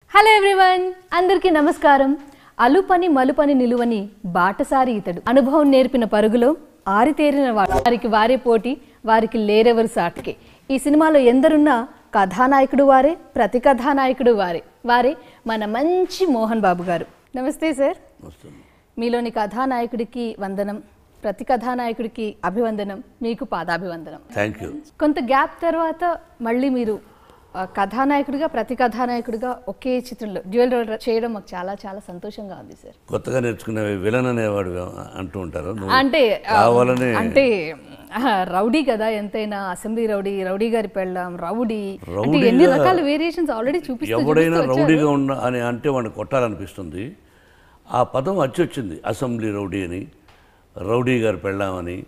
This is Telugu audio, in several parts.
హలో ఎవ్రీవన్ అందరికీ నమస్కారం అలుపని మలుపని నిలువని బాటసారి ఇతడు అనుభవం నేర్పిన పరుగులో ఆరితేరిన వాడు వారికి వారే పోటీ వారికి లేరెవరు సాటికి ఈ సినిమాలో ఎందరున్నా కథానాయకుడు వారే ప్రతి కథానాయకుడు వారే వారే మన మంచి మోహన్ బాబు గారు నమస్తే సార్ వస్తుంది మీలోని కథానాయకుడికి వందనం ప్రతి కథానాయకుడికి అభివందనం మీకు పాదాభివందనం థ్యాంక్ యూ కొంత గ్యాప్ తర్వాత మళ్ళీ మీరు ఆ, కథానాయకుడిగా ప్రతి కథానాయకుడిగా ఒకే చిత్రంలో డ్యూయల్ రోల్ చేయడం మాకు చాలా చాలా సంతోషంగా ఉంది సార్ కొత్తగా నేర్చుకునే విలన్ అనేవాడు అంటూ ఉంటారు నువ్వు అంటే ఆ, కావాలని అంటే ఆ, రౌడీ కదా ఎంతైనా అసెంబ్లీ రౌడీ రౌడీ గారి పెళ్ళాం రౌడీ అంటే రౌడీగా- ఎన్ని రకాల వేరియేషన్స్ ఆల్రెడీ చూపిస్తూ ఎవడైనా చూపిస్తూ వచ్చారు. రౌడీగా ఉన్న అని అంటే వాడిని కొట్టాలనిపిస్తుంది ఆ పదం వచ్చి వచ్చింది అసెంబ్లీ రౌడీ అని రౌడీ గారు పెళ్ళామని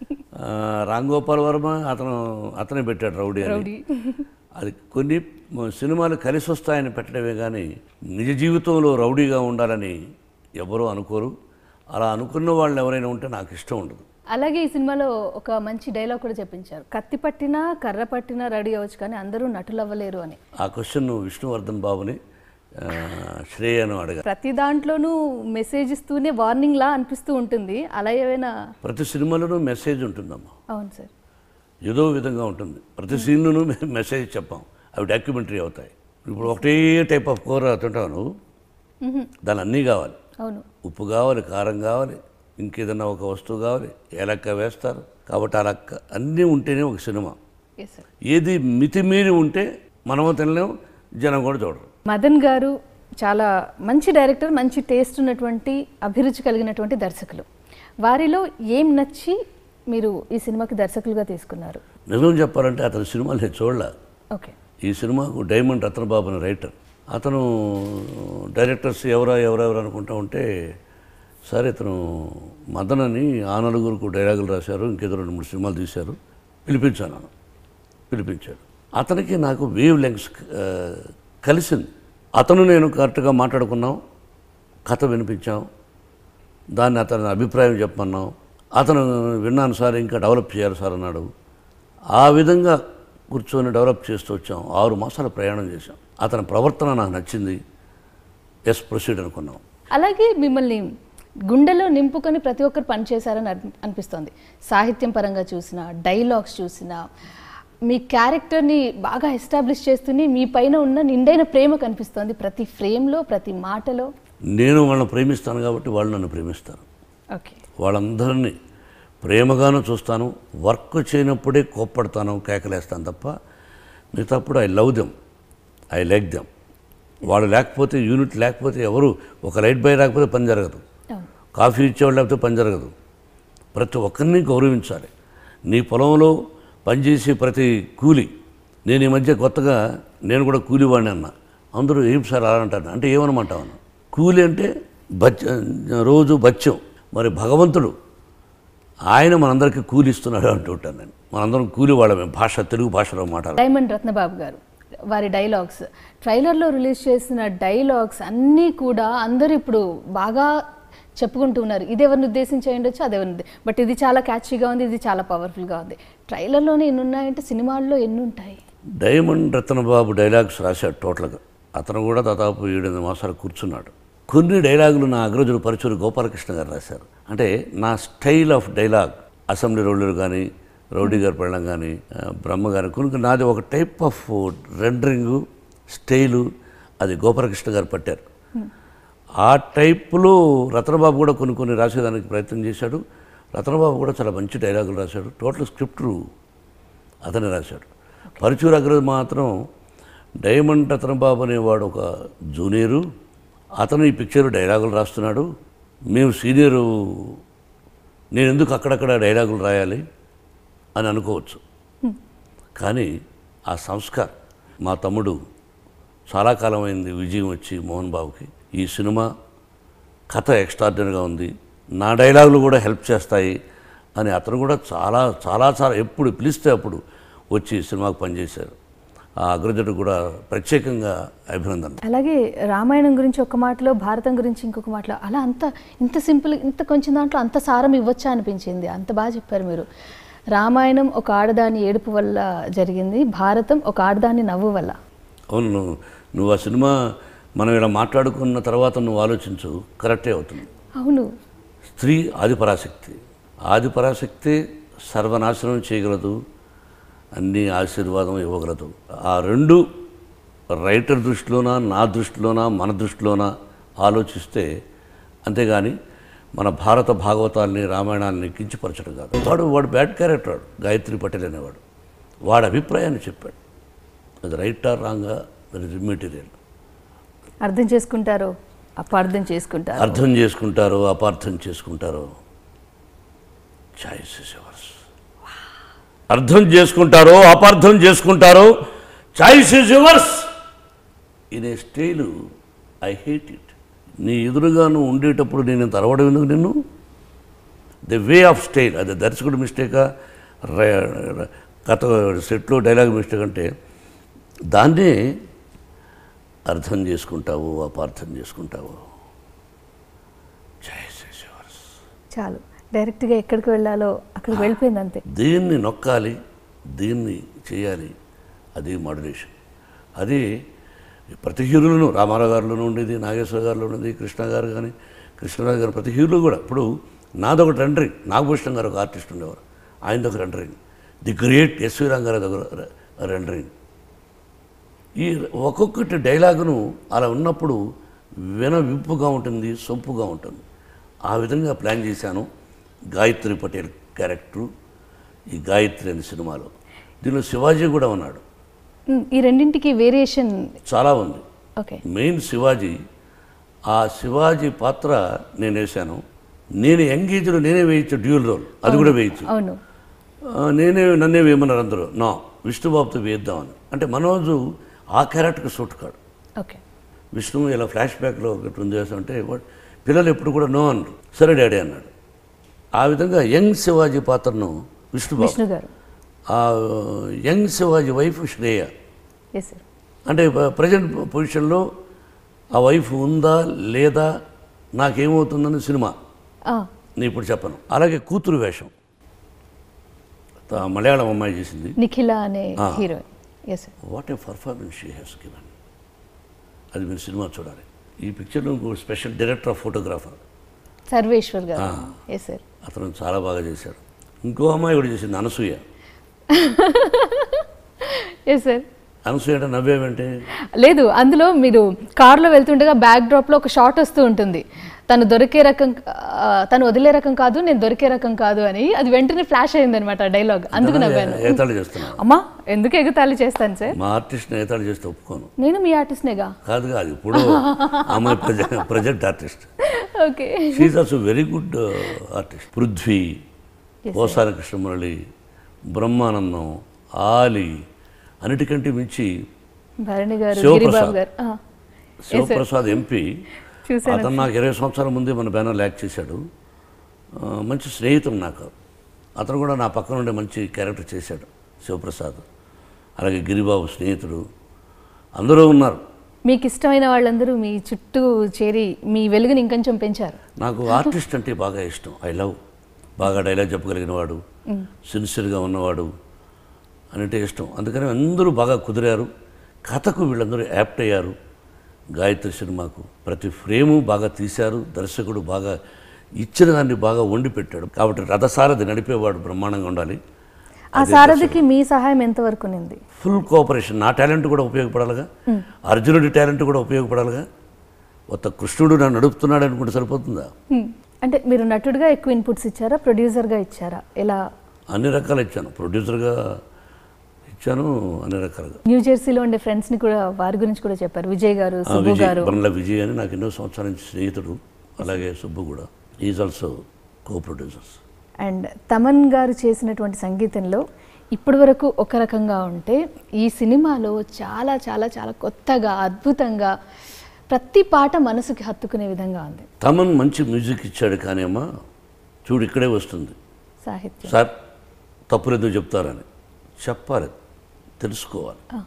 ఆ, రామ్ గోపాల్ వర్మ అతను అతనే పెట్టాడు రౌడీ అని రౌడీ అది కొన్ని సినిమాలు కలిసి వస్తాయని పెట్టడమే కానీ నిజ జీవితంలో రౌడీగా ఉండాలని ఎవరూ అనుకోరు అలా అనుకున్న వాళ్ళు ఎవరైనా ఉంటే నాకు ఇష్టం ఉండదు అలాగే ఈ సినిమాలో ఒక మంచి డైలాగ్ కూడా చెప్పించారు కత్తి పట్టినా కర్ర పట్టినా రెడీ అవ్వచ్చు కానీ అందరూ నటులు అవ్వలేరు అని ఆ క్వశ్చన్ విష్ణువర్ధన్ బాబుని ఆ, శ్రేయను అడగా ప్రతి దాంట్లోనూ మెసేజ్ ఇస్తూనే వార్నింగ్ లా అనిపిస్తూ ఉంటుంది అలా ఏమైనా ప్రతి సినిమాలోనూ మెసేజ్ ఉంటుందమ్మా అవును సార్ ఏదో విధంగా ఉంటుంది ప్రతి సీన్లోనూ మె- మెసేజ్ చెప్పాం అవి డాక్యుమెంటరీ అవుతాయి ఇప్పుడు ఒకటే టైప్ ఆఫ్ కూర తింటాను మ్హూ. దాని అన్నీ కావాలి అవును ఉప్పు కావాలి కారం కావాలి ఇంకేదన్నా ఒక వస్తువు కావాలి ఏలక్క వేస్తారు కాబట్టి ఆ లక్క అన్నీ ఉంటేనే ఒక సినిమా ఎస్ సార్ ఏది మితిమీరి ఉంటే మనము తినలేం జనం కూడా చూడరు మదన్ గారు చాలా మంచి డైరెక్టర్ మంచి టేస్ట్ ఉన్నటువంటి అభిరుచి కలిగినటువంటి దర్శకులు వారిలో ఏం నచ్చి మీరు ఈ సినిమాకి దర్శకులుగా తీసుకున్నారు నిజం చెప్పాలంటే అతని సినిమాలు నేను చూడలే ఓకే ఈ సినిమాకు డైమండ్ రత్నబాబు అని రైటర్ అతను డైరెక్టర్స్ ఎవరా ఎవరెవరు అనుకుంటా ఉంటే సరే ఇతను మదన్ అని ఆ నలుగురికి డైలాగులు రాశారు ఇంకేదో రెండు మూడు సినిమాలు తీశారు పిలిపించాను నన్ను. పిలిపించాడు అతనికి నాకు వేవ్ లెంగ్స్ కలిసింది అతను నేను కరెక్ట్గా మాట్లాడుకున్నాం కథ వినిపించాం దాన్ని అతని అభిప్రాయం చెప్పమన్నాం అతను విన్నాను సార్ ఇంకా డెవలప్ చేయాలి సార్ అన్నాడు ఆ విధంగా కూర్చొని డెవలప్ చేస్తూ వచ్చాం ఆరు మాసాలు ప్రయాణం చేశాం అతని ప్రవర్తన నాకు నచ్చింది ఎస్ ప్రొసీడ్ అనుకున్నాం అలాగే మిమ్మల్ని గుండెలో నింపుకొని ప్రతి ఒక్కరు పనిచేశారని అన్- అనిపిస్తోంది సాహిత్యం పరంగా చూసినా డైలాగ్స్ చూసినా మీ క్యారెక్టర్ని బాగా ఎస్టాబ్లిష్ చేస్తూనే మీ పైన ఉన్న నిండైన ప్రేమ కనిపిస్తోంది ప్రతి ఫ్రేమ్లో ప్రతి మాటలో నేను వాళ్ళని ప్రేమిస్తాను కాబట్టి వాళ్ళు నన్ను ప్రేమిస్తారు ఓకే వాళ్ళందరినీ ప్రేమగాను చూస్తాను వర్క్ చేయనప్పుడే కోప్పడతాను కేకలేస్తాను తప్ప మిగతాప్పుడు I love them I like them వాళ్ళు లేకపోతే యూనిట్ లేకపోతే ఎవరు ఒక లైట్ బాయ్ రాకపోతే పని జరగదు అవును కాఫీ ఇచ్చేవాళ్ళు లేకపోతే పని జరగదు ప్రతి ఒక్కరిని గౌరవించాలి నీ పొలంలో పనిచేసే ప్రతి కూలి నేను ఈ మధ్య కొత్తగా నేను కూడా కూలివాడిని అన్న అందరూ ఏం సార్ అలా అంటారు అంటే ఏమనమంటావు అన్న కూలి అంటే బచ్చ రోజు బత్యం మరి భగవంతుడు ఆయన మనందరికీ కూలి ఇస్తున్నాడు అంటూ ఉంటాను నేను మనందరం కూలి వాళ్ళమే భాష తెలుగు భాషలో మాట్లాడాలి డైమండ్ రత్నబాబు గారు వారి డైలాగ్స్ ట్రైలర్లో రిలీజ్ చేసిన డైలాగ్స్ అన్నీ కూడా అందరూ ఇప్పుడు బాగా చెప్పుకుంటూ ఉన్నారు ఇది ఎవరిని ఉద్దేశించి అయి ఉండొచ్చు అది ఎవరిని బట్ ఇది చాలా క్యాచీగా ఉంది ఇది చాలా పవర్ఫుల్గా ఉంది ట్రైలర్లోనే ఎన్ని ఉన్నాయంటే సినిమాల్లో ఎన్ని ఉంటాయి డైమండ్ రత్నబాబు డైలాగ్స్ రాశాడు టోటల్గా అతను కూడా దాదాపు ఏడెనిమిది మాసాలు కూర్చున్నాడు కొన్ని డైలాగులు నా అగ్రజుడు పరచూరు గోపాలకృష్ణ గారు రాశారు అంటే నా స్టైల్ ఆఫ్ డైలాగ్ అసెంబ్లీ రోడ్లు కానీ రౌడీ గారి పెళ్ళం కానీ ఆ, బ్రహ్మ గారి కొన్ని నాది ఒక టైప్ ఆఫ్ రెండరింగు స్టైలు అది గోపాలకృష్ణ గారు పట్టారు ఆ టైపులో రతనబాబు కూడా కొన్ని కొన్ని రాసేదానికి ప్రయత్నం చేశాడు రతనబాబు కూడా చాలా మంచి డైలాగులు రాశాడు టోటల్ స్క్రిప్ట్ అతనే రాశాడు పరుచూరు అగ్రజ్ మాత్రం డైమండ్ రతనబాబు అనేవాడు ఒక జూనియరు అతను ఈ పిక్చర్ డైలాగులు రాస్తున్నాడు మేము సీనియరు నేను ఎందుకు అక్కడక్కడ డైలాగులు రాయాలి అని అనుకోవచ్చు కానీ ఆ సంస్కార్ మా తమ్ముడు చాలా కాలమైంది విజయం వచ్చి మోహన్ బాబుకి ఈ సినిమా కథ ఎక్స్ట్రాడినరీగా ఉంది నా డైలాగులు కూడా హెల్ప్ చేస్తాయి అని అతను కూడా చాలా చాలా చాలా ఎప్పుడు పిలిస్తే అప్పుడు వచ్చి ఈ సినిమాకు పనిచేశారు ఆ అగ్రజుడు కూడా ప్రత్యేకంగా అభినందన అలాగే రామాయణం గురించి ఒక మాటలో భారతం గురించి ఇంకొక మాటలో అలా అంత ఇంత సింపుల్ ఇంత కొంచెం దాంట్లో అంత సారం ఇవ్వచ్చా అనిపించింది అంత బాగా చెప్పారు మీరు రామాయణం ఒక ఆడదాని ఏడుపు వల్ల జరిగింది భారతం ఒక ఆడదాని నవ్వు వల్ల అవును నువ్వు నువ్వు ఆ సినిమా మనం ఇలా మాట్లాడుకున్న తర్వాత నువ్వు ఆలోచించు కరెక్టే అవుతుంది అవును స్త్రీ ఆదిపరాశక్తి ఆదిపరాశక్తి సర్వనాశనం చేయగలదు అన్ని ఆశీర్వాదం ఇవ్వగలదు ఆ రెండు రైటర్ దృష్టిలోనా నా దృష్టిలోనా మన దృష్టిలోనా ఆలోచిస్తే అంతేగాని మన భారత భాగవతాల్ని రామాయణాన్ని కించపరచడం కాదు వాడు వాడు బ్యాడ్ క్యారెక్టర్ వాడు గాయత్రి పటేల్ అనేవాడు వాడి అభిప్రాయాన్ని చెప్పాడు అది రైట్ ఆర్ రాంగా దట్ ఇస్ మెటీరియల్ అర్థం చేసుకుంటారో అపార్థం చేసుకుంటారో అర్థం చేసుకుంటారో అపార్థం చేసుకుంటారో చాయిస్ ఇస్ యువర్స్ అర్థం చేసుకుంటారో అపార్థం చేసుకుంటారో choice is yours in a style I hate it నీ ఎదురుగా నువ్వు ఉండేటప్పుడు నేను ఇంత అరవడం ఎందుకు నిన్ను ది వే ఆఫ్ స్టైల్ అది దర్శకుడు మిస్టేకా ర- కథ సెట్లో డైలాగ్ మిస్టేక్ అంటే దాన్నే అర్థం చేసుకుంటావు అపార్థం చేసుకుంటావు చాయిస్ ఇస్ యువర్స్ చాలు డైరెక్ట్గా ఎక్కడికి వెళ్ళాలో అక్కడికి వెళ్ళిపోయింది అంతే దీన్ని నొక్కాలి దీన్ని చేయాలి అది మాడ్యులేషన్ అది ప్రతి హీరోలను రామారావు గారిలోనూ ఉండేది నాగేశ్వర గారిలో ఉండేది కృష్ణ గారు కానీ కృష్ణరాజు గారు ప్రతి హీరోలు కూడా ఇప్పుడు నాదొక రెండరింగ్ నాగభూషణం గారు ఒక ఆర్టిస్ట్ ఉండేవారు ఆయనది ఒక rendering the great SV Rangarao ఒక రెండరింగ్ ఈ ఒక్కొక్కటి డైలాగును అలా ఉన్నప్పుడు వినవింపుగా ఉంటుంది సొంపుగా ఉంటుంది ఆ విధంగా ప్లాన్ చేశాను గాయత్రి పటేల్ క్యారెక్టరు ఈ గాయత్రి అనే సినిమాలో దీనిలో శివాజీ కూడా ఉన్నాడు ఉమ్, ఈ రెండింటికి వేరియేషన్ చాలా ఉంది ఓకే మెయిన్ శివాజీ ఆ శివాజీ పాత్ర నేను వేశాను నేను ఎంగేజ్లో నేనే వేయచ్చు డ్యూల్ రోల్ అది కూడా వేయచ్చు అవును ఆ, నేనే నన్నే వేయమన్నారు అందరూ నా విష్ణుబాబుతో వేద్దామని అంటే మనోజు ఆ క్యారెక్టర్కి సూట్ కాడు ఓకే విష్ణు ఇలా ఫ్లాష్ బ్యాక్లో ఒకటి ఉంది అంటే వాడు పిల్లలు ఎప్పుడు కూడా నో అన్నారు సరే డాడీ అన్నాడు ఆ విధంగా యంగ్ శివాజీ పాత్రను విష్ణుబాబు విష్ణు గారు ఆ young Shivaji wife Shreya yes sir అంటే ప్రజెంట్ పొజిషన్లో ఆ వైఫ్ ఉందా లేదా నాకేమవుతుందని సినిమా నేను ఇప్పుడు చెప్పను అలాగే కూతురు వేషం త- మలయాళం అమ్మాయి చేసింది నిఖిల అనే heroine yes sir what a performance she has given అది మీరు సినిమా చూడాలి ఈ పిక్చర్లో ఇంకో special director of photographer Sarveshwar garu yes sir అతను చాలా బాగా చేశాడు ఇంకో అమ్మాయి కూడా చేసింది అనసూయ ఎస్ సార్ అనసూయ అంటే నవ్వేమంటే లేదు అందులో మీరు కార్లో వెళ్తుండగా బ్యాక్ డ్రాప్లో ఒక షాట్ వస్తూ ఉంటుంది తను దొరికే రకం ఆ, తను వదిలే రకం కాదు నేను దొరికే రకం కాదు అని అది వెంటనే ఫ్లాష్ అయింది అనమాట డైలాగ్ అందుకు నవ్వాను ఏతాళి చేస్తున్నాను అమ్మా ఎందుకు ఎగతాళి చేస్తాను సార్ మా ఆర్టిస్ట్ని ఏతాళి చేస్తే ఒప్పుకోను నేను మీ ఆర్టిస్ట్నేగా కాదు కాదు ఇప్పుడు అమ్మాయి present present artist okay she also very good artist Prithvi ఓసారి కృష్ణమురళి బ్రహ్మానందం ఆలి అన్నిటికంటే మించి భరణి గారు శివప్రసాద్. గిరిబాబు గారు ఆ, శివప్రసాద్ ఎంపీ చూశాను అతను నాకు ఇరవై సంవత్సరాల ముందే మన బ్యానర్ యాక్ట్ చేశాడు ఆ, మంచి స్నేహితుడు నాకు అతను కూడా నా పక్కన ఉండే మంచి క్యారెక్టర్ చేశాడు శివప్రసాద్ అలాగే గిరిబాబు స్నేహితుడు అందరూ ఉన్నారు మీకు ఇష్టమైన వాళ్ళందరూ మీ చుట్టూ చేరి మీ వెలుగుని ఇంకొంచెం పెంచారు నాకు ఆర్టిస్ట్ అంటే బాగా ఇష్టం ఐ లవ్ బాగా డైలాగ్ చెప్పగలిగిన వాడు సిన్సియర్గా ఉన్నవాడు అంటే ఇష్టం అందుకని అందరూ బాగా కుదిరారు కథకు వీళ్ళందరూ యాప్ట్ అయ్యారు గాయత్రి సినిమాకు ప్రతి ఫ్రేము బాగా తీశారు దర్శకుడు బాగా ఇచ్చిన దాన్ని బాగా వండి పెట్టాడు కాబట్టి రథసారథి నడిపేవాడు బ్రహ్మాండంగా ఉండాలి ఆ సారథికి మీ సహాయం ఎంతవరకు ఉంది ఫుల్ కోఆపరేషన్ నా టాలెంట్ కూడా ఉపయోగపడాలిగా అర్జునుడి టాలెంట్ కూడా ఉపయోగపడాలిగా కొత్త కృష్ణుడు నన్ను నడుపుతున్నాడు అనుకుంటే సరిపోతుందా హ్మ్. అంటే మీరు నటుడిగా ఎక్కువ ఇన్పుట్స్ ఇచ్చారా ప్రొడ్యూసర్గా ఇచ్చారా ఎలా అన్ని రకాలు ఇచ్చాను ప్రొడ్యూసర్గా ఇచ్చాను అన్ని రకాలుగా న్యూ జెర్సీలో ఉండే ఫ్రెండ్స్ ని కూడా వారి గురించి కూడా చెప్పారు విజయ్ గారు ఆ, సుబ్బు విజయ్ గారు బండ్ల విజయ్ అని నాకు ఎన్నో సంవత్సరాల నుంచి స్నేహితుడు అలాగే సుబ్బు కూడా is also co producers and Thaman garu చేసినటువంటి సంగీతంలో ఇప్పటి వరకు ఒక రకంగా ఉంటే ఈ సినిమాలో చాలా చాలా చాలా కొత్తగా అద్భుతంగా ప్రతి పాట మనసుకి హత్తుకునే విధంగా ఉంది తమన్ మంచి మ్యూజిక్ ఇచ్చాడు కానీ అమ్మా చూడు ఇక్కడే వస్తుంది సాహిత్యం సార్ తప్పులేదో చెప్తారని చెప్పాలి తెలుసుకోవాలి ఆ.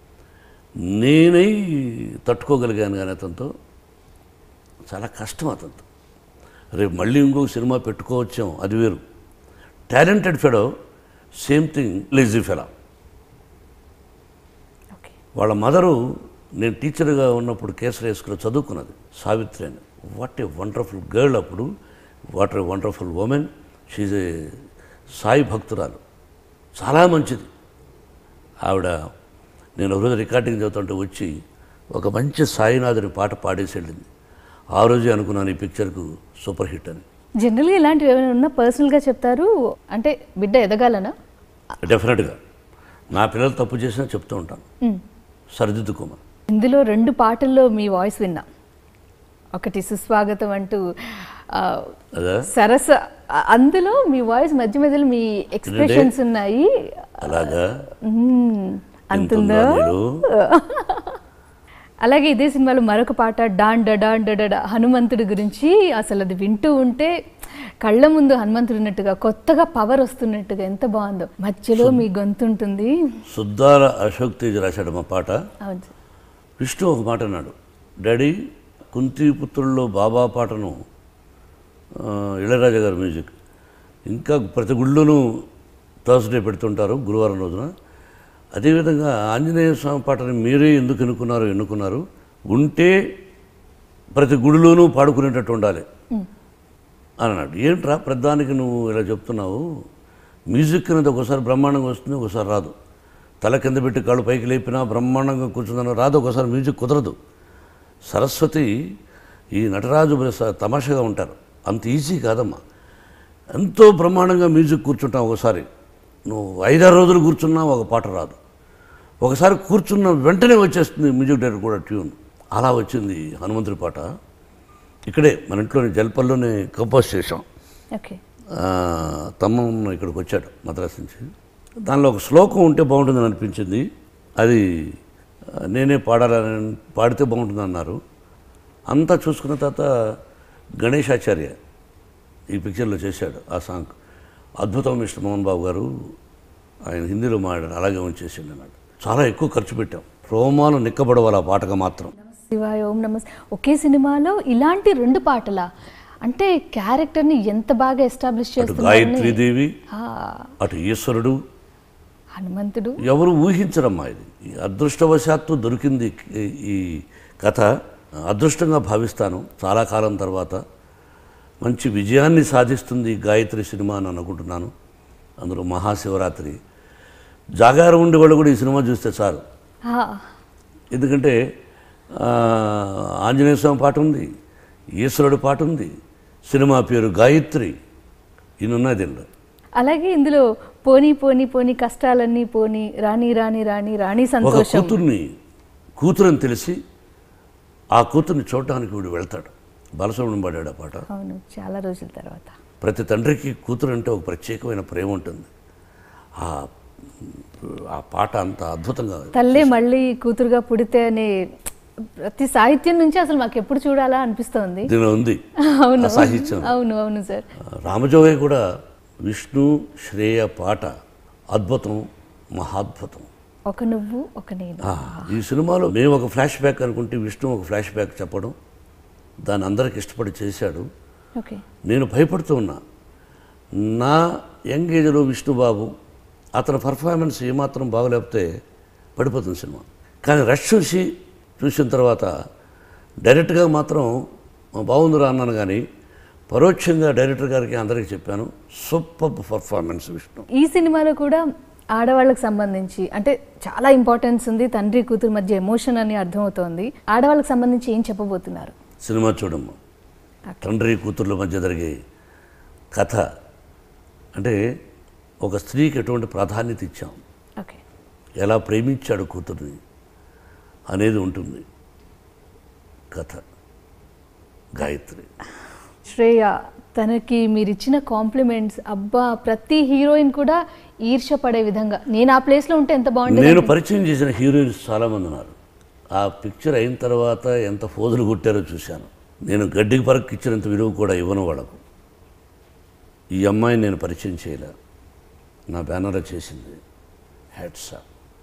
నేనై తట్టుకోగలిగాను కానీ అతనితో చాలా కష్టం అతనితో రేపు మళ్ళీ ఇంకొక సినిమా పెట్టుకోవచ్చాం అది వేరు talented fellow same thing lazy fellow okay వాళ్ళ మదరు నేను టీచర్గా ఉన్నప్పుడు కేసరి స్కూల్లో చదువుకున్నది సావిత్రి అని వాట్ ఏ వండర్ఫుల్ గర్ల్ అప్పుడు what a wonderful woman she's a Sai భక్తురాలు చాలా మంచిది ఆవిడ నేను ఒక రోజు రికార్డింగ్ చదువుతుంటే వచ్చి ఒక మంచి సాయినాథుని పాట పాడేసి వెళ్ళింది ఆ రోజే అనుకున్నాను ఈ పిక్చర్కు సూపర్ హిట్ అని జనరల్గా ఇలాంటివి ఏమైనా ఉన్నా పర్సనల్గా చెప్తారు అంటే బిడ్డ ఎదగాలనా డెఫినెట్గా నా పిల్లలు తప్పు చేసినా చెప్తూ ఉంటాను మ్మ్. సరిదిద్దుకోమని ఇందులో రెండు పాటల్లో మీ వాయిస్ విన్నా ఒకటి సుస్వాగతం అంటూ ఆ, అదా సరస ఆ, అందులో మీ వాయిస్ మధ్య మధ్యలో మీ ఎక్స్ప్రెషన్స్ ఉన్నాయి అలాగా మ్మ్. అంతుందా ఎంతుందా నీలో? అలాగే ఇదే సినిమాలో మరొక పాట డాన్ డాన్ డడ హనుమంతుడి గురించి అసలు అది వింటూ ఉంటే కళ్ళ ముందు హనుమంతుడు ఉన్నట్టుగా కొత్తగా పవర్ వస్తున్నట్టుగా ఎంత బాగుందో మధ్యలో మీ గొంతు ఉంటుంది సుద్దాల అశోక్ తేజ్ రాశాడు మా పాట అవును సార్. విష్ణు ఒక మాట అన్నాడు డాడీ కుంతిపుత్రుల్లో బాబా పాటను ఆ, ఇళయరాజా గారి మ్యూజిక్ ఇంకా ప్రతి గుళ్ళోనూ థర్స్డే పెడుతుంటారు గురువారం రోజున అదేవిధంగా ఆంజనేయ స్వామి పాటని మీరే ఎందుకు ఎన్నుకున్నారు ఎన్నుకున్నారు ఉంటే ప్రతి గుడిలోనూ పాడుకునేటట్టు ఉండాలి అని అన్నాడు ఏంట్రా ప్రధానికి నువ్వు ఇలా చెప్తున్నావు మ్యూజిక్ అనేది ఒకసారి బ్రహ్మాండంగా వస్తుంది ఒకసారి రాదు తల కింద పెట్టి కాళ్ళు పైకి లేపినా బ్రహ్మాండంగా కూర్చుందన్న రాదు ఒకసారి మ్యూజిక్ కుదరదు సరస్వతి ఈ నటరాజు స- తమాషగా ఉంటారు అంత ఈజీ కాదమ్మా ఎంతో బ్రహ్మాండంగా మ్యూజిక్ కూర్చుంటాం ఒకసారి నువ్వు ఐదారు రోజులు కూర్చున్నా ఒక పాట రాదు ఒకసారి కూర్చున్న వెంటనే వచ్చేస్తుంది మ్యూజిక్ డైరెక్టర్ కూడా ట్యూన్ అలా వచ్చింది హనుమంతుడి పాట ఇక్కడే మన ఇంట్లోనే జల్పల్లోనే కంపోజ్ చేసాం ఓకే ఆ, తమ్మం ఇక్కడికి వచ్చాడు మద్రాసు నుంచి దానిలో ఒక శ్లోకం ఉంటే బాగుంటుందని అనిపించింది అది ఆ, నేనే పాడాలని పాడితే బాగుంటుంది అన్నారు అంతా చూసుకున్న తర్వాత గణేశాచార్య ఈ పిక్చర్లో చేశాడు ఆ సాంగ్ అద్భుతం మిస్టర్ మోహన్ బాబు గారు ఆయన హిందీలో మాట్లాడారు అలాగే ఉంచేసిండు అన్నాడు చాలా ఎక్కువ ఖర్చు పెట్టాం రోమాలు నిక్కబడవాలి ఆ పాటగా మాత్రం శివాయ ఓం నమస్ ఒకే సినిమాలో ఇలాంటి రెండు పాటలా అంటే క్యారెక్టర్ని ఎంత బాగా ఎస్టాబ్లిష్ అటు చేస్తున్నారు గాయత్రీదేవి అటు ఈశ్వరుడు హనుమంతుడు ఎవరు ఊహించరమ్మా ఇది ఈ అదృష్టవశాత్తు దొరికింది ఈ- ఈ కథ అదృష్టంగా భావిస్తాను చాలా కాలం తర్వాత మంచి విజయాన్ని సాధిస్తుంది ఈ గాయత్రి సినిమా అని అనుకుంటున్నాను అందులో మహాశివరాత్రి జాగారం ఉండే వాళ్ళు కూడా ఈ సినిమా చూస్తే చాలు ఆ, ఎందుకంటే ఆ, ఆంజనేయ స్వామి పాట ఉంది ఈశ్వరుడు పాట ఉంది సినిమా పేరు గాయత్రి ఇన్నున్నది ఇందులో అలాగే ఇందులో పోనీ పోనీ పోనీ కష్టాలన్నీ పోనీ రాణి రాణి రాణి రాణి ఒక సంతోషం కూతుర్ని కూతురని తెలిసి ఆ కూతుర్ని చూడటానికి వీడు వెళ్తాడు బాలసుబ్రహ్మణ్యం పాడాడు ఆ పాట అవును చాలా రోజుల తర్వాత ప్రతి తండ్రికి కూతురు అంటే ఒక ప్రత్యేకమైన ప్రేమ ఉంటుంది ఆ ఆ పాట అంత అద్భుతంగా తల్లే మళ్ళీ కూతురుగా పుడితే అనే ప్రతి సాహిత్యం నుంచి అసలు మాకు ఎప్పుడు చూడాలా అనిపిస్తోంది దీనిలో ఉంది అవును ఆ సాహిత్యం అవును అవును సార్ రామజోగయ్య కూడా విష్ణు శ్రేయ పాట అద్భుతం మహాద్భుతం ఒక నువ్వు ఒక నేను ఆ, ఈ సినిమాలో మేము ఒక ఫ్లాష్ బ్యాక్ అనుకుంటే విష్ణు ఒక ఫ్లాష్ బ్యాక్ చెప్పడం దాన్ని అందరికి ఇష్టపడి చేశాడు ఓకే నేను భయపడుతూ ఉన్నా నా యంగ్ ఏజ్లో విష్ణుబాబు అతని పర్ఫార్మెన్స్ ఏమాత్రం బాగలేకపోతే పడిపోతుంది సినిమా కానీ రష్ చూసి చూసిన తర్వాత డైరెక్ట్గా మాత్రం బాగుందిరా అన్నాను కానీ పరోక్షంగా డైరెక్టర్ గారికి అందరికీ చెప్పాను సూపర్ పర్ఫార్మెన్స్ విష్ణు ఈ సినిమాలో కూడా ఆడవాళ్ళకి సంబంధించి అంటే చాలా ఇంపార్టెన్స్ ఉంది తండ్రి కూతురు మధ్య ఎమోషన్ అని అర్థమవుతోంది ఆడవాళ్ళకి సంబంధించి ఏం చెప్పబోతున్నారు సినిమా చూడమ్మా తండ్రి కూతుర్ల మధ్య జరిగే కథ అంటే ఒక స్త్రీకి ఎటువంటి ప్రాధాన్యత ఇచ్చాం ఓకే ఎలా ప్రేమించాడు కూతుర్ని అనేది ఉంటుంది కథ గాయత్రి శ్రేయ తనకి మీరు ఇచ్చిన కాంప్లిమెంట్స్ అబ్బా ప్రతి హీరోయిన్ కూడా ఈర్ష్య పడే విధంగా నేను ఆ ప్లేస్లో ఉంటే ఎంత బాగుండేది నేను పరిచయం చేసిన హీరోయిన్స్ చాలామంది ఉన్నారు ఆ పిక్చర్ అయిన తర్వాత ఎంత ఫోజులు కొట్టారో చూశాను నేను గడ్డికి పరకు ఇచ్చినంత విలువ కూడా ఇవ్వను వాళ్ళకు ఈ అమ్మాయిని నేను పరిచయం చేయలే నా బ్యానర్ చేసింది హ్యాట్సా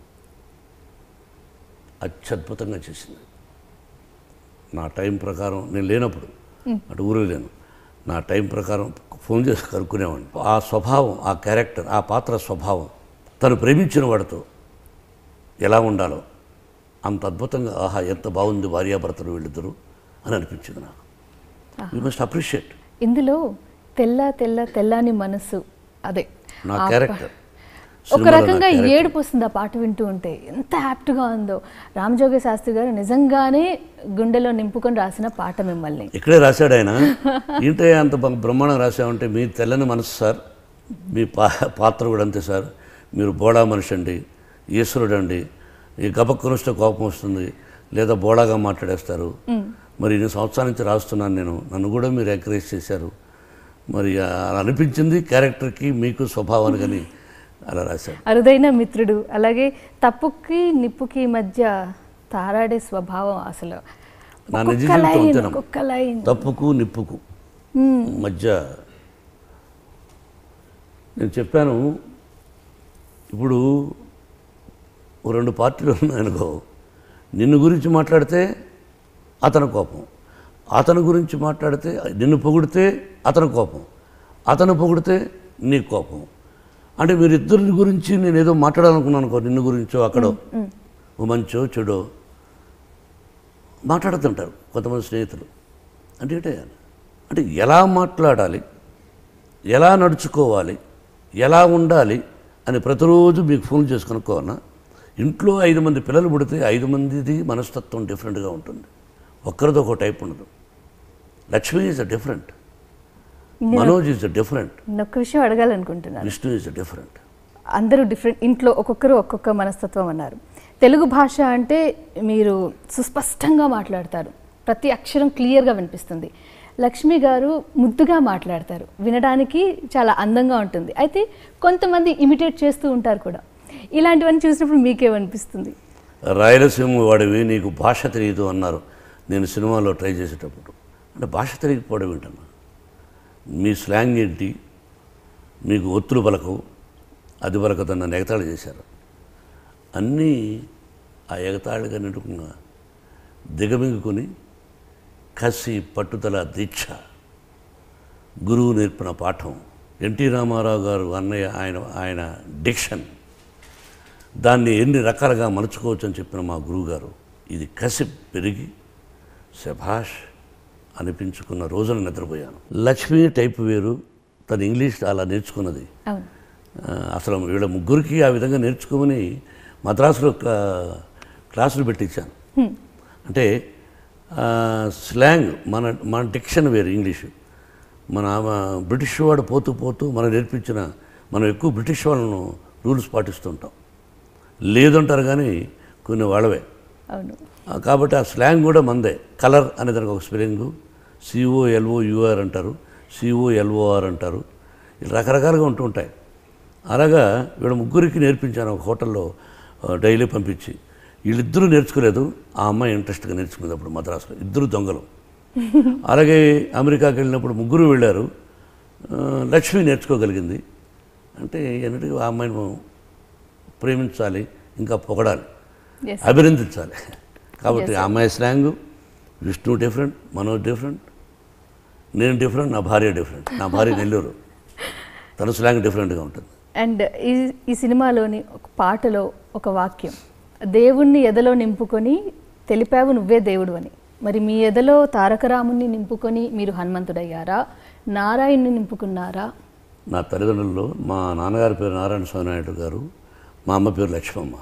అత్యద్భుతంగా చేసింది నా టైం ప్రకారం నేను లేనప్పుడు అటు ఊరు లేను నా టైం ప్రకారం ఫోన్ చేసి కనుక్కునేవాడిని ఆ స్వభావం ఆ క్యారెక్టర్ ఆ పాత్ర స్వభావం తను ప్రేమించిన వాడితో ఎలా ఉండాలో అంత అద్భుతంగా ఆహా ఎంత బాగుంది భార్యాభర్తలు వీళ్ళిద్దరు అని అనిపించింది నాకు యూ మస్ట్ అప్రిషియేట్ ఇందులో తెల్ల తెల్ల తెల్లని మనసు అదే నా ఆ ప- క్యారెక్టర్ ఒక రకంగా ఏడుపు వస్తుంది ఆ పాట వింటూ ఉంటే ఎంత యాప్ట్గా ఉందో రామజోగి శాస్త్రి గారు నిజంగానే గుండెలో నింపుకొని రాసిన పాట మిమ్మల్ని ఇక్కడే రాశాడు ఆయన ఏంటే అంత బ- బ్రహ్మాండంగా రాశామంటే మీ తెల్లని మనసు సార్ మీ పా పాత్ర కూడా అంతే సార్ మీరు బోడా మనిషి అండి ఈశ్వరుడు అండి ఈ గబక్కునిస్తే కోపం వస్తుంది లేదా బోడాగా మాట్లాడేస్తారు మరి ఇన్ని సంవత్సరాల నుంచి రాస్తున్నాను నేను నన్ను కూడా మీరు ఎంకరేజ్ చేశారు మరి అలా అనిపించింది క్యారెక్టర్కి మీకు స్వభావానికి అని అలా రాశాడు అరుదైన మిత్రుడు అలాగే తప్పుకి నిప్పుకి మధ్య తారాడే స్వభావం అసలు నా నిజ ఒక్కొక్క జీవితం లైన్ అంతేనమ్మా. ఒక్కొక్క లైన్ తప్పుకు నిప్పుకు మధ్య నేను చెప్పాను ఇప్పుడు ఓ రెండు పార్టీలు ఉన్నాయనుకో నిన్ను గురించి మాట్లాడితే అతని కోపం అతని గురించి మాట్లాడితే నిన్ను పొగిడితే అతని కోపం అతను పొగిడితే నీ కోపం అంటే మీరిద్దరి గురించి నేను ఏదో మాట్లాడాలనుకున్నాను అనుకో నిన్ను గురించో అక్కడో ఓ మంచో చెడో మాట్లాడుతుంటారు కొంతమంది స్నేహితులు అంటే ఏంటే అంటే ఎలా మాట్లాడాలి ఎలా నడుచుకోవాలి ఎలా ఉండాలి అని ప్రతిరోజు మీకు ఫోన్ చేసి కనుక్కోవాలన్నా ఇంట్లో ఐదు మంది పిల్లలు పుడితే ఐదు మందిది మనస్తత్వం డిఫరెంట్గా ఉంటుంది ఒక్కరిది ఒక టైప్ ఉండదు Lakshmi is a different Manoj is a different నేను ఒక్క విషయం అడగాలనుకుంటున్నాను విష్ణు ఈజ్ అ డిఫరెంట్ అందరూ డిఫరెంట్ ఇంట్లో ఒక్కొక్కరు ఒక్కొక్క మనస్తత్వం అన్నారు తెలుగు భాష అంటే మీరు సుస్పష్టంగా మాట్లాడతారు ప్రతి అక్షరం క్లియర్గా వినిపిస్తుంది లక్ష్మి గారు ముద్దుగా మాట్లాడతారు వినడానికి చాలా అందంగా ఉంటుంది అయితే కొంతమంది ఇమిటేట్ చేస్తూ ఉంటారు కూడా ఇలాంటివన్నీ చూసినప్పుడు మీకేమనిపిస్తుంది రాయలసీమ వాడివి నీకు భాష తెలియదు అన్నారు నేను సినిమాలో ట్రై చేసేటప్పుడు అంటే భాష తెలియకపోవడం ఏంటన్నా మీ స్లాంగ్ ఏంటి మీకు ఒత్తులు పలకవు అది పలకదని నన్ను ఎగతాళి చేశారు అన్నీ ఆ ఎగతాళిగా నిండుకున్న దిగమింగుకొని కసి పట్టుదల దీక్ష గురువు నేర్పిన పాఠం ఎన్టీ రామారావు గారు అన్నయ్య ఆయన ఆయన డిక్షన్ దాన్ని ఎన్ని రకాలుగా మలుచుకోవచ్చు అని చెప్పిన మా గురువుగారు ఇది కసి పెరిగి శభాష్ అనిపించుకున్న రోజున నిద్రపోయాను లక్ష్మి టైప్ వేరు తను ఇంగ్లీష్ అలా నేర్చుకున్నది అవును ఆ, అసలు వీళ్ళ ముగ్గురికి ఆ విధంగా నేర్చుకోమని మద్రాసులో క- క్లాసులు పెట్టించాను అంటే ఆ, స్లాంగ్ మన మన డిక్షన్ వేరు ఇంగ్లీషు మన ఆ, బ్రిటిష్ వాడు పోతూ పోతూ మనం నేర్పించిన మనం ఎక్కువ బ్రిటిష్ వాళ్ళను రూల్స్ పాటిస్తుంటాం లేదంటారు కానీ కొన్ని వాళ్ళవే అవును ఆ, కాబట్టి ఆ స్లాంగ్ కూడా మందే కలర్ అనే దానికి ఒక స్పెల్లింగు సిఓ ఎల్ఓ యూఆర్ అంటారు సిఓ ఎల్ఓఆర్ అంటారు ఇలా రకరకాలుగా ఉంటూ ఉంటాయి అలాగా వీళ్ళ ముగ్గురికి నేర్పించాను ఒక హోటల్లో ఆ, డైలీ పంపించి వీళ్ళిద్దరూ నేర్చుకోలేదు ఆ అమ్మాయి ఇంట్రెస్ట్గా నేర్చుకుంది అప్పుడు మద్రాసులో ఇద్దరు దొంగలు అలాగే అమెరికాకి వెళ్ళినప్పుడు ముగ్గురు వెళ్ళారు ఆ, లక్ష్మి నేర్చుకోగలిగింది అంటే ఎన్నటికీ ఆ అమ్మాయిని మనం ప్రేమించాలి ఇంకా పొగడాలి Yes. అభినందించాలి కాబట్టి ఆ అమ్మాయి slang Vishnu different Manoj different నేను డిఫరెంట్ నా భార్య డిఫరెంట్ నా భార్య నెల్లూరు తన స్లాంగ్ డిఫరెంట్గా ఉంటుంది అండ్ ఈ ఈ సినిమాలోని ఒక పాటలో ఒక వాక్యం దేవుణ్ణి ఎదలో నింపుకొని తెలిపావు నువ్వే దేవుడు అని మరి మీ ఎదలో తారకరాముని నింపుకొని మీరు హనుమంతుడయ్యారా నారాయణ్ని నింపుకున్నారా నా తల్లిదండ్రుల్లో మా నాన్నగారి పేరు నారాయణ స్వామి నాయుడు గారు మా అమ్మ పేరు లక్ష్మమ్మ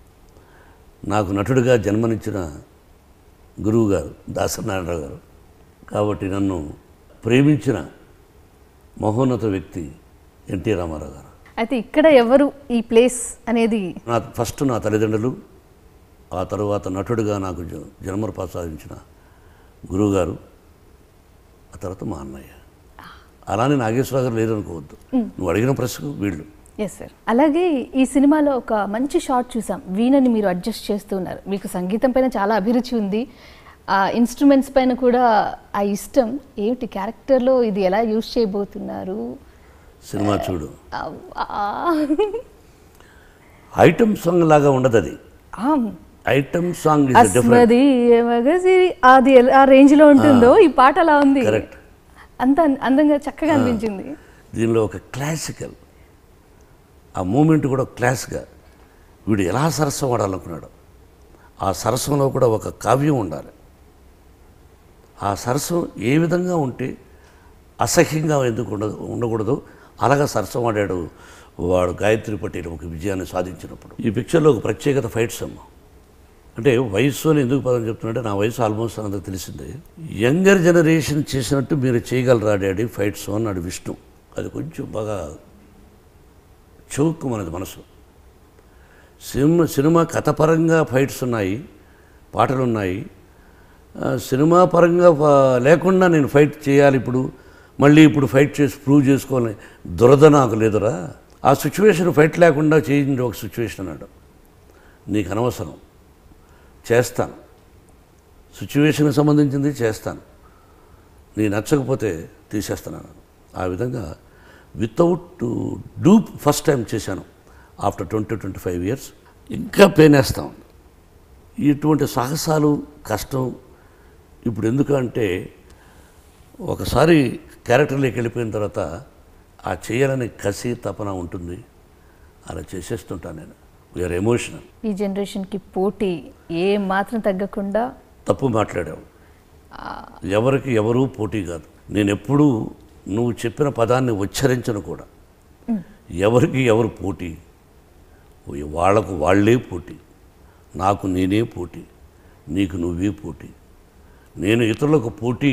నాకు నటుడిగా జన్మనిచ్చిన గురువు గారు దాసనారాయణరావు గారు కాబట్టి నన్ను ప్రేమించిన మహోన్నత వ్యక్తి ఎన్టీ రామారావు గారు అయితే ఇక్కడ ఎవరు ఈ ప్లేస్ అనేది నా ఫస్ట్ నా తల్లిదండ్రులు ఆ తరువాత నటుడిగా నాకు జ- జన్మను ప్రసాదించిన గురువుగారు ఆ తర్వాత మా అన్నయ్య అలానే నాగేశ్వర గారు లేదనుకోవద్దు నువ్వు అడిగిన ప్రశ్నకు వీళ్ళు ఎస్ సార్ అలాగే ఈ సినిమాలో ఒక మంచి షాట్ చూసాం వీణని మీరు అడ్జస్ట్ చేస్తున్నారు మీకు సంగీతం పైన చాలా అభిరుచి ఉంది ఆ ఇన్స్ట్రుమెంట్స్ పైన కూడా ఆ ఇష్టం ఏమిటి క్యారెక్టర్లో ఇది ఎలా యూజ్ చేయబోతున్నారు సినిమా చూడు అవ్వా. ఐటమ్ సాంగ్ లాగా ఉండదు అది um. Item song is different అస్మది మగసిరి అది ఎలా- ఆ రేంజ్ లో ఉంటుందో ఈ పాట అలా ఉంది కరెక్ట్ అంత అందంగా చక్కగా అనిపించింది దీనిలో ఒక క్లాసికల్ ఆ మూమెంట్ కూడా క్లాస్గా వీడు ఎలా సరస్వం వాడాలనుకున్నాడు ఆ సరస్వంలో కూడా ఒక కావ్యం ఉండాలి ఆ సరస్వం ఏ విధంగా ఉంటే అసహ్యంగా ఎందుకు ఉండ ఉండకూడదు అలాగా సరస్వం ఆడాడు వాడు గాయత్రి పటేల్ ఒక విజయాన్ని సాధించినప్పుడు ఈ పిక్చర్లో ఒక ప్రత్యేకత ఫైట్స్ అమ్మ అంటే వయస్సు అని ఎందుకు పదం చెప్తున్నట్టే నా వయసు ఆల్మోస్ట్ అందరికి తెలిసిందే యంగర్ జనరేషన్ చేసినట్టు మీరు చేయగలరా డాడీ ఫైట్స్ అన్నాడు విష్ణు అది కొంచెం బాగా చౌక్కు మనది మనసు సినిమా సినిమా కథపరంగా ఫైట్స్ ఉన్నాయి పాటలు ఉన్నాయి ఆ, సినిమా పరంగా ఫ- లేకుండా నేను ఫైట్ చేయాలి ఇప్పుడు మళ్ళీ ఇప్పుడు ఫైట్ చేసి ప్రూవ్ చేసుకోవాలి దురద నాకు లేదురా ఆ సిచ్యువేషన్ ఫైట్ లేకుండా చేయండి ఒక సిచ్యువేషన్ అన్నాడు నీకు అనవసరం చేస్తాను సిచ్యువేషన్కి సంబంధించింది చేస్తాను నీ నచ్చకపోతే తీసేస్తున్నాను ఆ విధంగా వితౌట్ డూప్ ఫస్ట్ టైం చేశాను after twenty twenty five years ఇంకా పెయిన్ వేస్తాం ఇటువంటి సాహసాలు కష్టం ఇప్పుడు ఎందుకంటే ఒకసారి క్యారెక్టర్లోకి వెళ్ళిపోయిన తర్వాత ఆ చేయాలని కసి తపన ఉంటుంది అలా చేసేస్తుంటాను నేను వీఆర్ ఎమోషనల్ ఈ జనరేషన్కి పోటీ ఏ మాత్రం తగ్గకుండా తప్పు మాట్లాడావు ఎవరికి ఎవరూ పోటీ కాదు నేను ఎప్పుడూ నువ్వు చెప్పిన పదాన్ని ఉచ్చరించను కూడా ఎవరికి ఎవరు పోటీ వాళ్లకు వాళ్ళే పోటీ నాకు నేనే పోటీ నీకు నువ్వే పోటీ నేను ఇతరులకు పోటీ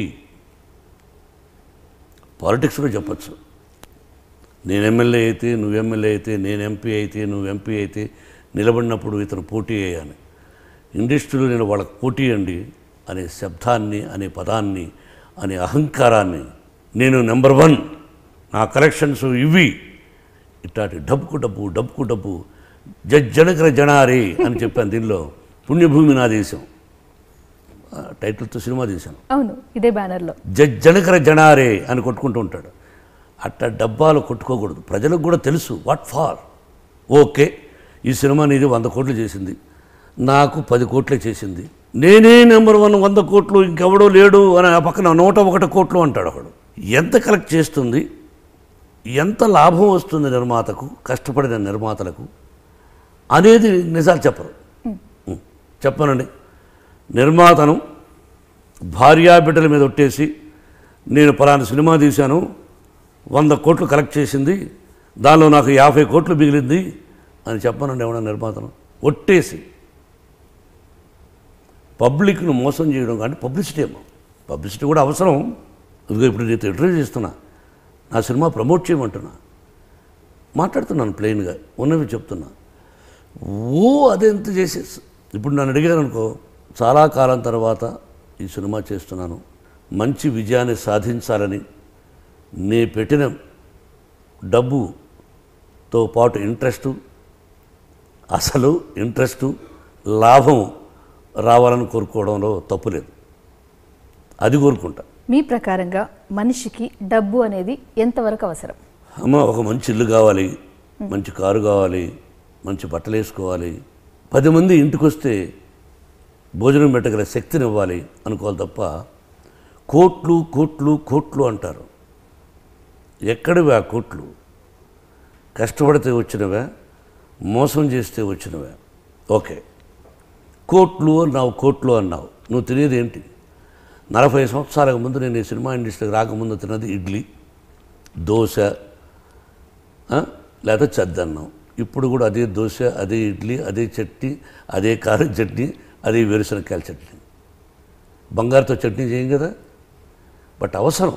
పాలిటిక్స్లో చెప్పచ్చు నేను ఎమ్మెల్యే అయితే నువ్వు ఎమ్మెల్యే అయితే నేను ఎంపీ అయితే నువ్వు ఎంపీ అయితే నిలబడినప్పుడు ఇతను పోటీ అయ్యాను ఇండస్ట్రీలో నేను వాళ్ళకి పోటీ అండి అనే శబ్దాన్ని అనే పదాన్ని అనే అహంకారాన్ని నేను నెంబర్ వన్ నా కలెక్షన్స్ ఇవి ఇట్లాంటి డబ్బుకు డబ్బు డబ్బుకు డబ్బు జనకర జనారే అని చెప్పాను దీనిలో పుణ్యభూమి నా దేశం ఆ టైటిల్తో సినిమా తీశాను అవును ఇదే బ్యానర్లో జనకర జనారే అని కొట్టుకుంటూ ఉంటాడు అట్ట డబ్బాలు కొట్టుకోకూడదు ప్రజలకు కూడా తెలుసు వాట్ ఫార్ ఓకే ఈ సినిమా నీది వంద కోట్లు చేసింది నాకు పది కోట్లే చేసింది నేనే నెంబర్ వన్ వంద కోట్లు ఇంకెవడో లేడు అని ఆ పక్కన నూట ఒకటి కోట్లు అంటాడు ఒకడు ఎంత కలెక్ట్ చేస్తుంది ఎంత లాభం వస్తుంది నిర్మాతకు కష్టపడిన నిర్మాతలకు అనేది నిజాలు చెప్పరు ఉం. చెప్పనండి నిర్మాతను భార్యా బిడ్డల మీద ఒట్టేసి నేను పలానా సినిమా తీశాను వంద కోట్లు కలెక్ట్ చేసింది దానిలో నాకు యాభై కోట్లు మిగిలింది అని చెప్పనండి ఏమన్నా నిర్మాతను ఒట్టేసి పబ్లిక్ను మోసం చేయడం కానీ పబ్లిసిటీ ఏమో పబ్లిసిటీ కూడా అవసరం ఇదిగో ఇప్పుడు నీతో ఇంటర్వ్యూ చేస్తున్నా నా సినిమా ప్రమోట్ చేయమంటున్నా మాట్లాడుతున్నాను ప్లెయిన్గా ఉన్నవి చెప్తున్నా ఓ అదెంత చేసేసి ఇప్పుడు నన్ను అడిగారు అనుకో చాలా కాలం తర్వాత ఈ సినిమా చేస్తున్నాను మంచి విజయాన్ని సాధించాలని నే పెట్టిన డబ్బుతో పాటు ఇంట్రెస్టు అసలు ఇంట్రెస్టు లాభం రావాలని కోరుకోవడంలో తప్పు లేదు అది కోరుకుంటా మీ ప్రకారంగా మనిషికి డబ్బు అనేది ఎంతవరకు అవసరం అమ్మ ఒక మంచి ఇల్లు కావాలి మంచి కారు కావాలి మంచి బట్టలు వేసుకోవాలి పది మంది ఇంటికి వస్తే భోజనం పెట్టగల శక్తిని ఇవ్వాలి అనుకోవాలి తప్ప కోట్లు కోట్లు కోట్లు అంటారు ఎక్కడివి ఆ కోట్లు కష్టపడితే వచ్చినవా మోసం చేస్తే వచ్చినవా ఓకే కోట్లు అన్నావు కోట్లు అన్నావు నువ్వు తినేది ఏంటి నలభై సంవత్సరాలకు ముందు నేను ఈ సినిమా ఇండస్ట్రీకి రాకముందు తిన్నది ఇడ్లీ దోశ ఆ, లేదా చద్దన్నం ఇప్పుడు కూడా అదే దోశ అదే ఇడ్లీ అదే చట్నీ అదే కారం చట్నీ అదే వేరుశనక్కాయల చట్నీ బంగారుతో చట్నీ చేయం కదా బట్ అవసరం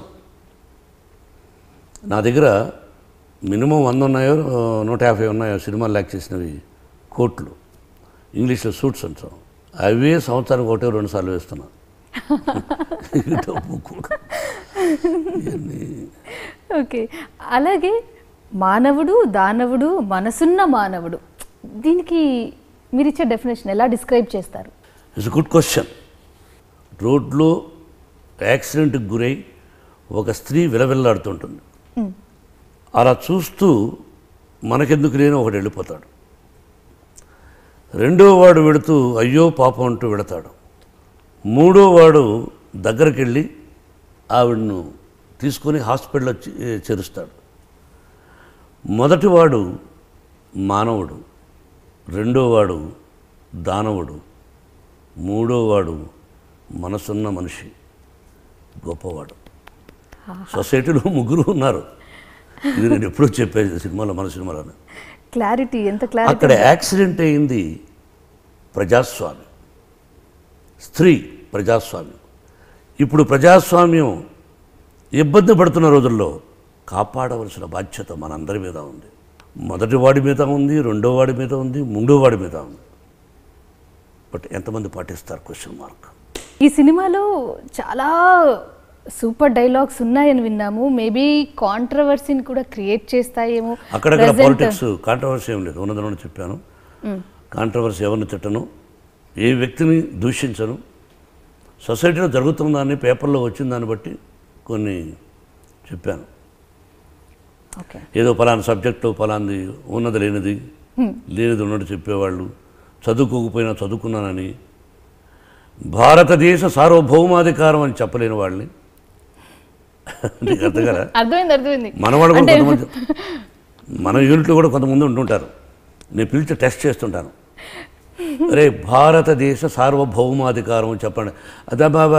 నా దగ్గర మినిమం వంద ఉన్నాయో నూట యాభై ఉన్నాయో సినిమాలు ల్యాక్ చేసినవి కోట్లు ఇంగ్లీష్లో సూట్స్ అంటాం అవే సంవత్సరానికి ఒకటే రెండు సార్లు వేస్తున్నా డబ్బు కూడా ఇవన్నీ ఓకే అలాగే మానవుడు దానవుడు మనసున్న మానవుడు దీనికి మీరు ఇచ్చే డెఫినేషన్ ఎలా డిస్క్రైబ్ చేస్తారు ఇట్స్ గుడ్ క్వశ్చన్ రోడ్లో యాక్సిడెంట్కి గురై ఒక స్త్రీ విలవిల్లాడుతుంటుంది అలా చూస్తూ మనకెందుకు లేని ఒకడు వెళ్ళిపోతాడు రెండో వాడు వెళుతూ అయ్యో పాపం అంటూ వెళతాడు మూడో వాడు దగ్గరికి వెళ్ళి ఆవిడను తీసుకొని హాస్పిటల్లో చే- చేరుస్తాడు మొదటివాడు మానవుడు రెండోవాడు దానవుడు మూడో వాడు మనసున్న మనిషి గొప్పవాడు సొసైటీలో ముగ్గురు ఉన్నారు ఇది నేను ఎప్పుడూ చెప్పేది సినిమాలో మన సినిమాలోనే క్లారిటీ ఎంత క్లారిటీ అక్కడ యాక్సిడెంట్ అయింది ప్రజాస్వామ్యం స్త్రీ ప్రజాస్వామ్యం ఇప్పుడు ప్రజాస్వామ్యం ఇబ్బంది పడుతున్న రోజుల్లో కాపాడవలసిన బాధ్యత మనందరి మీద ఉంది మొదటి వాడి మీద ఉంది రెండో వాడి మీద ఉంది మూడో వాడి మీద ఉంది బట్ ఎంతమంది పాటిస్తారు క్వశ్చన్ మార్క్ ఈ సినిమాలో చాలా సూపర్ డైలాగ్స్ ఉన్నాయని విన్నాము మేబీ కాంట్రవర్సీని కూడా క్రియేట్ చేస్తాయేమో అక్కడక్కడ Present- పాలిటిక్స్ కాంట్రవర్సీ ఏం లేదు ఉన్నదని చెప్పాను కాంట్రవర్సీ ఎవరిని తిట్టను ఏ వ్యక్తిని దూషించను సొసైటీలో జరుగుతుందాన్ని పేపర్లో వచ్చిన దాన్ని బట్టి కొన్ని చెప్పాను ఓకే ఏదో పలానా సబ్జెక్టు పలాంది ఉన్నది లేనిది లేనిది ఉన్నట్టు చెప్పేవాళ్ళు చదువుకోకపోయినా చదువుకున్నానని భారతదేశ సార్వభౌమాధికారం అని చెప్పలేని వాళ్ళని నీకు అర్థం కదా అర్థమైంది అర్థమైంది మనవాడు కూడా కొంతమంది మన యూనిట్లో కూడా కొంతమంది ఉంటుంటారు నేను పిలిచి టెస్ట్ చేస్తుంటాను అరే భారతదేశ సార్వభౌమాధికారం అని చెప్పండి అదే బాబా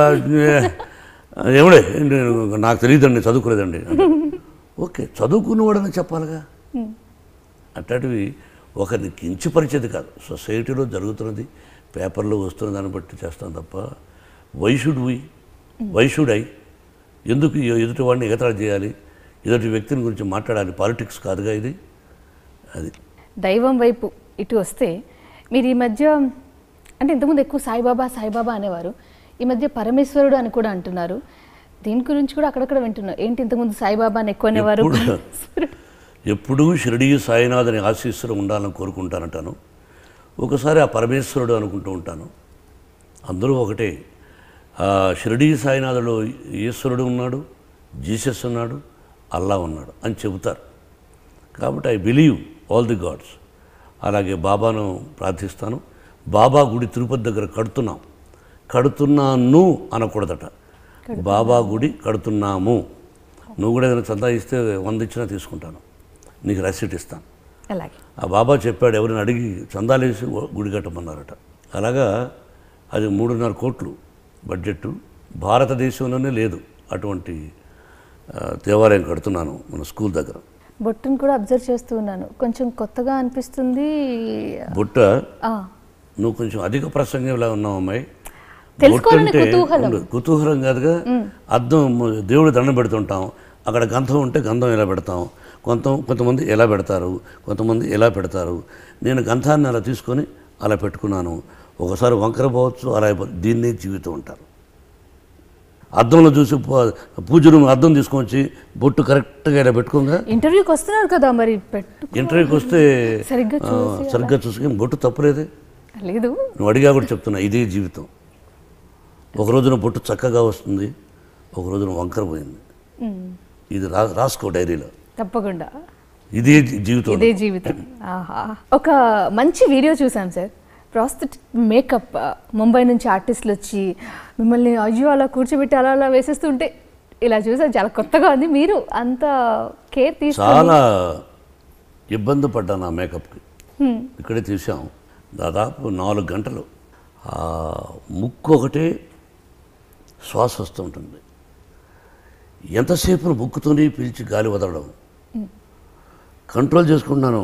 ఏమిడే నేను నాకు తెలియదండి చదువుకోలేదండి అంటే, ఓకే చదువుకున్నవాడని చెప్పాలిగా అట్లాంటివి ఒకరిని కించపరిచేది కాదు సొసైటీలో జరుగుతున్నది పేపర్లో వస్తున్న దాన్ని బట్టి చేస్తాం తప్ప why should we why should I ఎందుకు ఎ- ఎదుటి వాడిని ఎగతాళి చేయాలి ఎదుటి వ్యక్తిని గురించి మాట్లాడాలి పాలిటిక్స్ కాదుగా ఇది అది దైవం వైపు ఇటు వస్తే మీరు ఈ మధ్య అంటే ఇంతకుముందు ఎక్కువ సాయిబాబా సాయిబాబా అనేవారు ఈ మధ్య పరమేశ్వరుడు అని కూడా అంటున్నారు దీని గురించి కూడా అక్కడక్కడ వింటున్నారు ఏంటి ఇంతకుముందు సాయిబాబా అని ఎక్కువ అనేవారు ఎప్పుడు ఎప్పుడూ షిరిడీ సాయినాథుని ఆశీస్సులు ఉండాలని కోరుకుంటానంటాను ఒకసారి ఆ పరమేశ్వరుడు అనుకుంటూ ఉంటాను అందరూ ఒకటే ఆ షిరిడీ సాయినాథుడు ఈశ్వరుడు ఉన్నాడు జీసస్ ఉన్నాడు అల్లా ఉన్నాడు అని చెబుతారు కాబట్టి I believe all the gods అలాగే బాబాను ప్రార్థిస్తాను బాబా గుడి తిరుపతి దగ్గర కడుతున్నాం కడుతున్నాను అనకూడదట బాబా గుడి కడుతున్నాము నువ్వు కూడా ఏదైనా చందా ఇస్తే వంద ఇచ్చినా తీసుకుంటాను నీకు రసీట్ ఇస్తాను అలాగే ఆ బాబా చెప్పాడు ఎవరిని అడిగి చందాలేసి గుడి కట్టమన్నారట అలాగా అది మూడున్నర కోట్లు బడ్జెట్ భారతదేశంలోనే లేదు అటువంటి ఆ, దేవాలయం కడుతున్నాను మన స్కూల్ దగ్గర బొట్టును కూడా అబ్జర్వ్ చేస్తూ ఉన్నాను కొంచెం కొత్తగా అనిపిస్తుంది బుట్ట ఆ, నువ్వు కొంచెం అధిక ప్రసంగం ఇలా ఉన్నావు అమ్మాయి తెలుసుకోవాలని బొట్టు అంటే కుతూహలం. ఉండు, కుతూహలం కాదుగా అద్దం దేవుడు దండం పెడుతుంటాం అక్కడ గంధం ఉంటే గంధం ఎలా పెడతాం కొంత కొంతమంది ఎలా పెడతారు కొంతమంది ఎలా పెడతారు నేను గంధాన్ని అలా తీసుకొని అలా పెట్టుకున్నాను ఒకసారి వంకర పోవచ్చు అలా అయిపో- దీన్నే జీవితం ఉంటారు అద్దంలో చూసి పూ- పూజలు అద్దం తీసుకొచ్చి బొట్టు కరెక్ట్గా ఇలా పెట్టుకోగా ఇంటర్వ్యూకి వస్తున్నారు కదా మరి పెట్టు ఇంటర్వ్యూకి వస్తే సరిగ్గా ఆ, సరిగ్గా చూసుకొని బొట్టు తప్పులేదే లేదు నువ్వు అడిగా కూడా చెప్తున్నా ఇదే జీవితం ఒక రోజున బొట్టు చక్కగా వస్తుంది ఒక రోజున వంకర పోయింది ఇది రా రాసుకో డైరీలో తప్పకుండా ఇదే జీ- జీవితం ఇదే జీవితం ఆహా ఒక మంచి వీడియో చూసాం సార్ ప్రాస్థెటిక్ మేకప్ ముంబై నుంచి ఆర్టిస్టులు వచ్చి మిమ్మల్ని అయ్యో అలా కూర్చోబెట్టి అలా అలా వేసేస్తుంటే ఇలా చూసాం చాలా కొత్తగా ఉంది మీరు అంత కేర్ తీసుకు చాలా ఇబ్బంది పడ్డాను ఆ మేకప్కి ఇక్కడే తీసాం దాదాపు నాలుగు గంటలు ఆ ముక్కు ఒకటే శ్వాస వస్తూ ఉంటుంది ఎంతసేపు ముక్కుతోనే పీల్చి గాలి వదలడం కంట్రోల్ చేసుకుంటున్నాను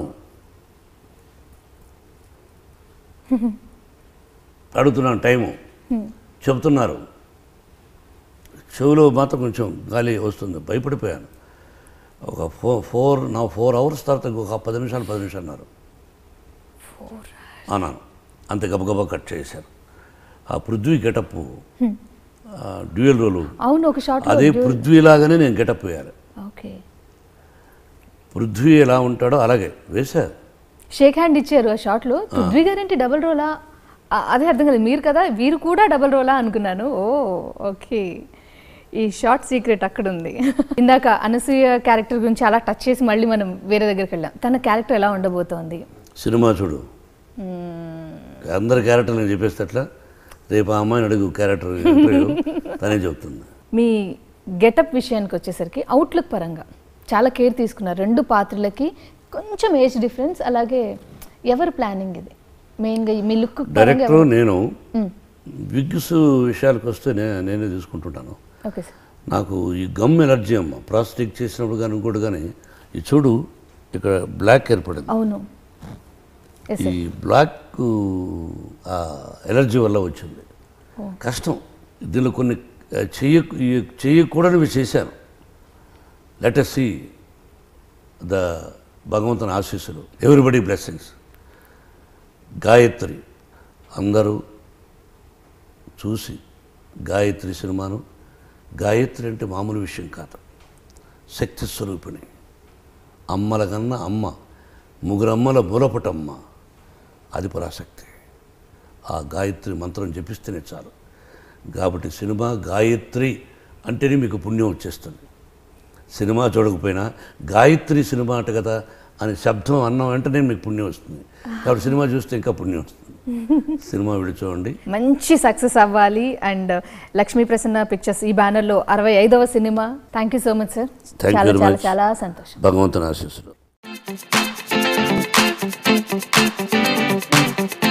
అడుగుతున్నాను టైము చెబుతున్నారు చెవిలో మాత్రం కొంచెం గాలి వస్తుంది భయపడిపోయాను ఒక ఫోర్ ఫోర్ నా ఫోర్ అవర్స్ తర్వాత ఒక పది నిమిషాలు పది నిమిషాలు అన్నారు అన్నాను అంతే గబగబా కట్ చేశారు ఆ పృథ్వీ గెటప్ డ్యూయల్ రోలు అవును ఒక షార్ట్ అదే పృథ్వీలాగానే నేను గెటప్ వేయాలి ఓకే పృథ్వీ ఎలా ఉంటాడో అలాగే వేశారు షేక్ హ్యాండ్ ఇచ్చారు ఆ షాట్ లో పృథ్వీ గారేంటి డబల్ రోలా ఆ, అదే అర్థం కాలేదు మీరు కదా వీరు కూడా డబల్ రోలా అనుకున్నాను ఓ ఓకే ఈ షార్ట్ సీక్రెట్ అక్కడ ఉంది ఇందాక అనసూయ క్యారెక్టర్ గురించి అలా టచ్ చేసి మళ్ళీ మనం వేరే దగ్గరికి వెళ్ళాం తన క్యారెక్టర్ ఎలా ఉండబోతోంది సినిమా చూడు అందరి క్యారెక్టర్ నేను చెప్పేస్తే అట్లా రేపు ఆ అమ్మాయిని అడుగు క్యారెక్టర్ ఇంటర్వ్యూ తనే చెప్తుంది మీ గెటప్ విషయానికి వచ్చేసరికి అవుట్లుక్ పరంగా చాలా కేర్ తీసుకున్నారు రెండు పాత్రలకి కొంచెం ఏజ్ డిఫరెన్స్ అలాగే ఎవరు ప్లానింగ్ ఇది మెయిన్గా మీ లుక్ పరంగా డైరెక్టర్ నేను విగ్స్ విషయాలకు వస్తే నే- నేనే తీసుకుంటుంటాను ఓకే సార్ నాకు ఈ గమ్ ఎలర్జీ అమ్మ ప్రాస్టిక్ చేసినప్పుడు కానీ ఇంకోటి కానీ ఈ చూడు ఇక్కడ బ్లాక్ ఏర్పడింది అవును ఎస్ ఈ బ్లాక్ ఆ ఎలర్జీ వల్ల వచ్చింది కష్టం దీనిలో కొన్ని ఆ, చెయ్య ఈ- చెయ్యకూడనివి చేశాను లెట్ ఎస్ సి ద భగవంతుని ఆశీస్సులు ఎవ్రీబడి బ్లెస్సింగ్స్ గాయత్రి అందరూ చూసి గాయత్రి సినిమాను గాయత్రి అంటే మామూలు విషయం కాదు శక్తి స్వరూపిణి అమ్మల కన్నా అమ్మ ముగ్గురమ్మల మూలపటమ్మ అది పరాశక్తి ఆ గాయత్రి మంత్రం జపిస్తేనే చాలు కాబట్టి సినిమా గాయత్రి అంటేనే మీకు పుణ్యం వచ్చేస్తుంది సినిమా చూడకపోయినా గాయత్రి సినిమా అంట కదా అని శబ్దం అన్నం వెంటనే మీకు పుణ్యం వస్తుంది కాబట్టి సినిమా చూస్తే ఇంకా పుణ్యం వస్తుంది సినిమా విడి చూడండి మంచి సక్సెస్ అవ్వాలి అండ్ లక్ష్మీ ప్రసన్న పిక్చర్స్ ఈ బ్యానర్లో అరవై ఐదవ సినిమా thank you so much sir Thank you చాలా very చాలా much. చాలా సంతోషం భగవంతుని ఆశీస్సులు